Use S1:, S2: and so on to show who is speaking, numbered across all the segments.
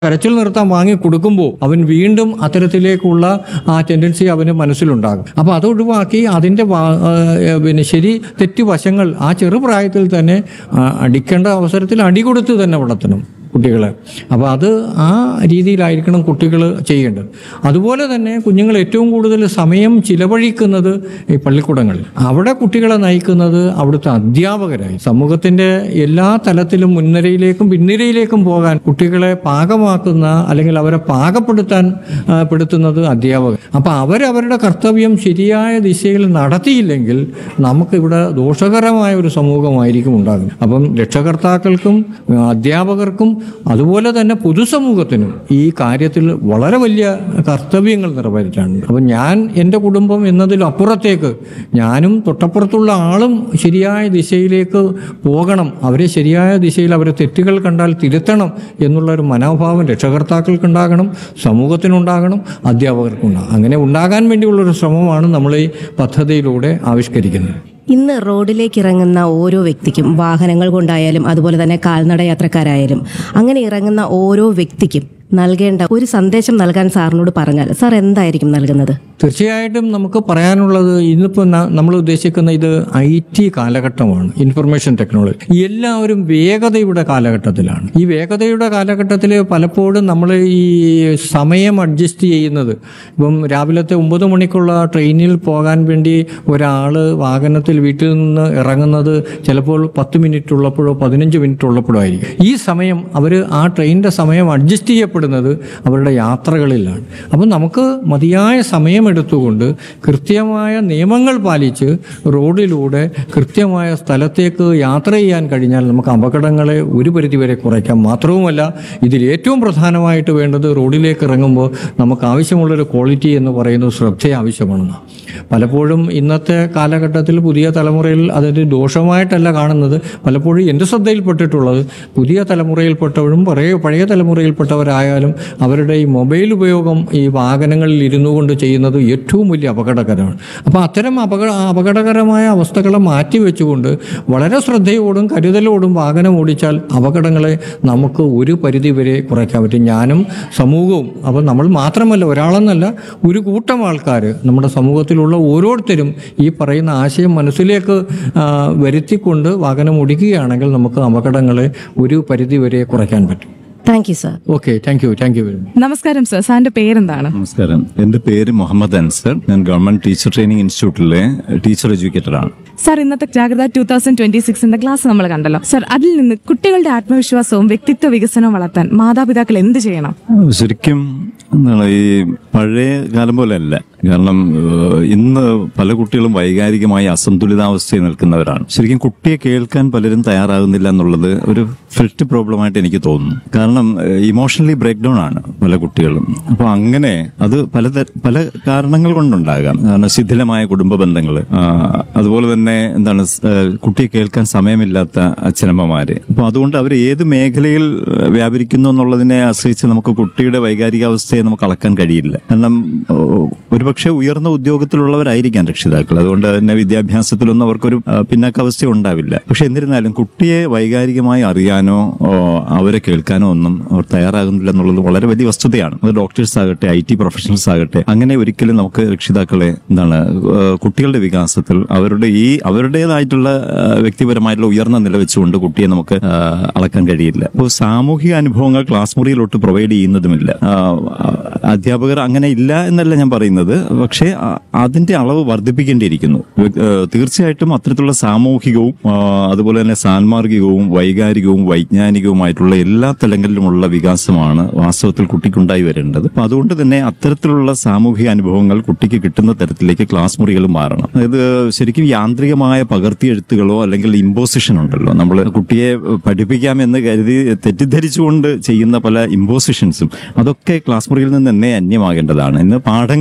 S1: കരച്ചിൽ നിർത്താൻ വാങ്ങി കൊടുക്കുമ്പോൾ അവൻ വീണ്ടും അത്തരത്തിലേക്കുള്ള ആ ടെൻഡൻസി അവന് മനസ്സിലുണ്ടാകും അപ്പോൾ അത് ഒഴിവാക്കി അതിൻ്റെ വാ- ആ, പിന്നെ ശരി തെറ്റ് വശങ്ങൾ ആ ചെറുപ്രായത്തിൽ തന്നെ ആ, അടിക്കേണ്ട അവസരത്തിൽ അടി കൊടുത്ത് തന്നെ വളർത്തണം കുട്ടികളെ അപ്പോൾ അത് ആ രീതിയിലായിരിക്കണം കുട്ടികൾ ചെയ്യേണ്ടത് അതുപോലെ തന്നെ കുഞ്ഞുങ്ങൾ ഏറ്റവും കൂടുതൽ സമയം ചിലവഴിക്കുന്നത് ഈ പള്ളിക്കൂടങ്ങളിൽ അവിടെ കുട്ടികളെ നയിക്കുന്നത് അവിടുത്തെ അധ്യാപകരായി സമൂഹത്തിൻ്റെ എല്ലാ തലത്തിലും മുൻനിരയിലേക്കും പിൻനിരയിലേക്കും പോകാൻ കുട്ടികളെ പാകമാക്കുന്ന അല്ലെങ്കിൽ അവരെ പാകപ്പെടുത്താൻ ആ, പെടുത്തുന്നത് അധ്യാപകർ അപ്പോൾ അവരവരുടെ കർത്തവ്യം ശരിയായ ദിശയിൽ നടത്തിയില്ലെങ്കിൽ നമുക്കിവിടെ ദോഷകരമായ ഒരു സമൂഹമായിരിക്കും ഉണ്ടാകുന്നത് അപ്പം രക്ഷകർത്താക്കൾക്കും ആ, അധ്യാപകർക്കും അതുപോലെ തന്നെ പൊതുസമൂഹത്തിനും ഈ കാര്യത്തിൽ വളരെ വലിയ കർത്തവ്യങ്ങൾ നിറവേറ്റാനുണ്ട് അപ്പം ഞാൻ എൻ്റെ കുടുംബം എന്നതിലപ്പുറത്തേക്ക് ഞാനും തൊട്ടപ്പുറത്തുള്ള ആളും ശരിയായ ദിശയിലേക്ക് പോകണം അവരെ ശരിയായ ദിശയിൽ അവരെ തെറ്റുകൾ കണ്ടാൽ തിരുത്തണം എന്നുള്ള ഒരു മനോഭാവം രക്ഷകർത്താക്കൾക്കുണ്ടാകണം സമൂഹത്തിനുണ്ടാകണം അധ്യാപകർക്കുണ്ടാകണം അങ്ങനെ ഉണ്ടാകാൻ വേണ്ടിയുള്ളൊരു ശ്രമമാണ് നമ്മൾ ഈ പദ്ധതിയിലൂടെ ആവിഷ്കരിക്കുന്നത്
S2: ഇന്ന് റോഡിലേക്ക് ഇറങ്ങുന്ന ഓരോ വ്യക്തിക്കും വാഹനങ്ങൾ കൊണ്ടായാലും അതുപോലെ തന്നെ കാൽനട യാത്രക്കാരായാലും അങ്ങനെ ഇറങ്ങുന്ന ഓരോ വ്യക്തിക്കും നൽകേണ്ട ഒരു സന്ദേശം നൽകാൻ സാറിനോട് പറഞ്ഞാൽ സാർ എന്തായിരിക്കും നൽകുന്നത്
S1: തീർച്ചയായിട്ടും നമുക്ക് പറയാനുള്ളത് ഇന്നിപ്പോൾ നമ്മൾ ഉദ്ദേശിക്കുന്ന ഇത് ഐ ടി കാലഘട്ടമാണ് ഇൻഫർമേഷൻ ടെക്നോളജി എല്ലാവരും വേഗതയുടെ കാലഘട്ടത്തിലാണ് ഈ വേഗതയുടെ കാലഘട്ടത്തിൽ പലപ്പോഴും നമ്മൾ ഈ സമയം അഡ്ജസ്റ്റ് ചെയ്യുന്നത് ഇപ്പം രാവിലത്തെ ഒമ്പത് മണിക്കുള്ള ട്രെയിനിൽ പോകാൻ വേണ്ടി ഒരാൾ വാഹനത്തിൽ വീട്ടിൽ നിന്ന് ഇറങ്ങുന്നത് ചിലപ്പോൾ പത്ത് മിനിറ്റ് ഉള്ളപ്പോഴോ പതിനഞ്ച് മിനിറ്റ് ഉള്ളപ്പോഴോ ആയിരിക്കും ഈ സമയം അവർ ആ ട്രെയിനിൻ്റെ സമയം അഡ്ജസ്റ്റ് ചെയ്യപ്പെടുന്നത് അവരുടെ യാത്രകളിലാണ് അപ്പം നമുക്ക് മതിയായ സമയമെടുത്തുകൊണ്ട് കൃത്യമായ നിയമങ്ങൾ പാലിച്ച് റോഡിലൂടെ കൃത്യമായ സ്ഥലത്തേക്ക് യാത്ര ചെയ്യാൻ കഴിഞ്ഞാൽ നമുക്ക് അപകടങ്ങളെ ഒരു പരിധിവരെ കുറയ്ക്കാം മാത്രവുമല്ല ഇതിൽ ഏറ്റവും പ്രധാനമായിട്ട് വേണ്ടത് റോഡിലേക്ക് ഇറങ്ങുമ്പോൾ നമുക്ക് ആവശ്യമുള്ളൊരു ക്വാളിറ്റി എന്ന് പറയുന്നത് ശ്രദ്ധ ആവശ്യമാണ് പലപ്പോഴും ഇന്നത്തെ കാലഘട്ടത്തിൽ പുതിയ തലമുറയിൽ അതൊരു ദോഷമായിട്ടല്ല കാണുന്നത് പലപ്പോഴും എൻ്റെ ശ്രദ്ധയിൽപ്പെട്ടിട്ടുള്ളത് പുതിയ തലമുറയിൽപ്പെട്ടവരും പഴയ പഴയ തലമുറയിൽപ്പെട്ടവരായാലും അവരുടെ ഈ മൊബൈൽ ഉപയോഗം ഈ വാഹനങ്ങളിൽ ഇരുന്നു കൊണ്ട് ചെയ്യുന്നത് ഏറ്റവും വലിയ അപകടകരമാണ് അപ്പോൾ അത്തരം അപകട അപകടകരമായ അവസ്ഥകളെ മാറ്റി വെച്ചുകൊണ്ട് വളരെ ശ്രദ്ധയോടും കരുതലോടും വാഹനം ഓടിച്ചാൽ അപകടങ്ങളെ നമുക്ക് ഒരു പരിധി വരെ കുറയ്ക്കാൻ പറ്റും ഞാനും സമൂഹവും അപ്പോൾ നമ്മൾ മാത്രമല്ല ഒരാളെന്നല്ല ഒരു കൂട്ടം ആൾക്കാർ നമ്മുടെ സമൂഹത്തിലുള്ള ഓരോരുത്തരും ഈ പറയുന്ന ആശയം മനസ്സിലേക്ക് ആ, വരുത്തിക്കൊണ്ട് വാഹനം ഓടിക്കുകയാണെങ്കിൽ നമുക്ക് അപകടങ്ങളെ ഒരു പരിധി വരെ കുറയ്ക്കാൻ പറ്റും
S2: thank you sir
S1: okay thank you thank you very much
S3: നമസ്കാരം സർ സാറിന്റെ പേരെന്താണ്
S4: നമസ്കാരം എന്റെ പേര് മുഹമ്മദ് അൻസർ ഞാൻ ഗവൺമെന്റ് ടീച്ചർ ട്രെയിനിങ് ഇൻസ്റ്റിറ്റ്യൂട്ടിലെ ടീച്ചർ എഡ്യൂക്കേറ്ററാണ്
S3: സാർ ഇന്നത്തെ ജാഗ്രത ടൂ തൗസൻഡ് ട്വന്റി സിക്സിന്റെ ക്ലാസ് നമ്മൾ കണ്ടല്ലോ സർ അതിൽ നിന്ന് കുട്ടികളുടെ ആത്മവിശ്വാസവും വ്യക്തിത്വ വികസനവും വളർത്താൻ മാതാപിതാക്കൾ എന്ത് ചെയ്യണം
S4: ശരിക്കും എന്താണ് ഈ പഴയ കാലം പോലെ അല്ല കാരണം ഏഹ്, ഇന്ന് പല കുട്ടികളും വൈകാരികമായി അസന്തുലിതാവസ്ഥയിൽ നിൽക്കുന്നവരാണ് ശരിക്കും കുട്ടിയെ കേൾക്കാൻ പലരും തയ്യാറാകുന്നില്ല എന്നുള്ളത് ഒരു ഫിൽറ്റ് പ്രോബ്ലമായിട്ട് എനിക്ക് തോന്നുന്നു കാരണം ഇമോഷണലി ബ്രേക്ക് ഡൗൺ ആണ് പല കുട്ടികളും അപ്പോൾ അങ്ങനെ അത് പല പല കാരണങ്ങൾ കൊണ്ടുണ്ടാകാം കാരണം ശിഥിലമായ കുടുംബ ബന്ധങ്ങൾ അതുപോലെ തന്നെ എന്താണ് സ്- ഏഹ്, കുട്ടിയെ കേൾക്കാൻ സമയമില്ലാത്ത അച്ഛനമ്മമാര് അപ്പോൾ അതുകൊണ്ട് അവർ ഏത് മേഖലയിൽ ഏഹ്, വ്യാപരിക്കുന്നു എന്നുള്ളതിനെ ആശ്രയിച്ച് നമുക്ക് കുട്ടിയുടെ വൈകാരികാവസ്ഥയെ നമുക്ക് അളക്കാൻ കഴിയില്ല കാരണം ഓ, ഒരുപക്ഷെ ഉയർന്ന ഉദ്യോഗത്തിലുള്ളവരായിരിക്കാം രക്ഷിതാക്കൾ അതുകൊണ്ട് തന്നെ വിദ്യാഭ്യാസത്തിലൊന്നും അവർക്കൊരു ആ, പിന്നാക്കാവസ്ഥ ഉണ്ടാവില്ല പക്ഷെ എന്നിരുന്നാലും കുട്ടിയെ വൈകാരികമായി അറിയാനോ ഓ, അവരെ കേൾക്കാനോ ഒന്നും അവർ തയ്യാറാകുന്നില്ല എന്നുള്ളത് വളരെ വലിയ വസ്തുതയാണ് അത് ഡോക്ടേഴ്സ് ആകട്ടെ ഐ ടി പ്രൊഫഷണൽസ് ആകട്ടെ അങ്ങനെ ഒരിക്കലും നമുക്ക് രക്ഷിതാക്കളെ എന്താണ് ആ, കുട്ടികളുടെ വികാസത്തിൽ അവരുടെ ഈ അവരുടേതായിട്ടുള്ള ആ, വ്യക്തിപരമായിട്ടുള്ള ഉയർന്ന നില വെച്ചുകൊണ്ട് കുട്ടിയെ നമുക്ക് ആ, അളക്കാൻ കഴിയില്ല അപ്പോൾ സാമൂഹിക അനുഭവങ്ങൾ ക്ലാസ് മുറിയിലോട്ട് പ്രൊവൈഡ് ചെയ്യുന്നതുമില്ല ആ, അധ്യാപകർ അങ്ങനെ ഇല്ല എന്നല്ല ഞാൻ പറയുന്നത് പക്ഷേ ആ, അതിന്റെ അളവ് വർദ്ധിപ്പിക്കേണ്ടിയിരിക്കുന്നു വ്യ- ആ, തീർച്ചയായിട്ടും അത്തരത്തിലുള്ള സാമൂഹികവും ആ, അതുപോലെ തന്നെ സാൻമാർഗികവും വൈകാരികവും വൈജ്ഞാനികവുമായിട്ടുള്ള എല്ലാ തലങ്ങളിലുമുള്ള വികാസമാണ് വാസ്തവത്തിൽ കുട്ടിക്കുണ്ടായി വരേണ്ടത് അപ്പൊ അതുകൊണ്ട് തന്നെ അത്തരത്തിലുള്ള സാമൂഹിക അനുഭവങ്ങൾ കുട്ടിക്ക് കിട്ടുന്ന തരത്തിലേക്ക് ക്ലാസ് മുറികൾ മാറണം അതായത് ശരിക്കും യാന്ത്രികമായ പകർത്തിയെഴുത്തുകളോ അല്ലെങ്കിൽ ഇമ്പോസിഷൻ ഉണ്ടല്ലോ നമ്മൾ കുട്ടിയെ പഠിപ്പിക്കാമെന്ന് കരുതി തെറ്റിദ്ധരിച്ചുകൊണ്ട് ചെയ്യുന്ന പല ഇമ്പോസിഷൻസും അതൊക്കെ ക്ലാസ് മുറിയിൽ നിന്ന് തന്നെ അന്യമാകേണ്ടതാണ് ഇന്ന് പാഠങ്ങൾ പഠിപ്പിച്ചു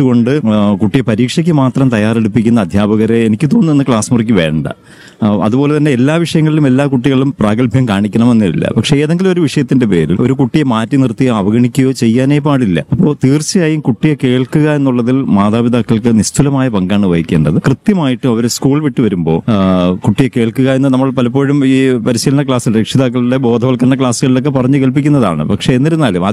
S4: വെച്ചുകൊണ്ട് ആ, കുട്ടിയെ പരീക്ഷയ്ക്ക് മാത്രം തയ്യാറെടുപ്പിക്കുന്ന അധ്യാപകരെ എനിക്ക് തോന്നുന്നു ക്ലാസ് മുറിക്ക് വേണ്ട ആ, അതുപോലെ തന്നെ എല്ലാ വിഷയങ്ങളിലും എല്ലാ കുട്ടികളും പ്രാഗൽഭ്യം കാണിക്കണമെന്നില്ല പക്ഷെ ഏതെങ്കിലും ഒരു വിഷയത്തിന്റെ പേരിൽ ഒരു കുട്ടിയെ മാറ്റി നിർത്തിയോ അവഗണിക്കുകയോ ചെയ്യാനേ പാടില്ല അപ്പോൾ തീർച്ചയായും കുട്ടിയെ കേൾക്കുക എന്നുള്ളതിൽ മാതാപിതാക്കൾക്ക് നിസ്തുലമായ പങ്കാണ് വഹിക്കേണ്ടത് കൃത്യമായിട്ടും അവർ സ്കൂൾ വിട്ട് വരുമ്പോൾ ആ, കുട്ടിയെ കേൾക്കുക എന്ന് നമ്മൾ പലപ്പോഴും ഈ പരിശീലന ക്ലാസ്സിൽ രക്ഷിതാക്കളുടെ ബോധവൽക്കരണ ക്ലാസ്സുകളിലൊക്കെ പറഞ്ഞു കേൾപ്പിക്കുന്നതാണ് പക്ഷെ എന്നിരുന്നാലും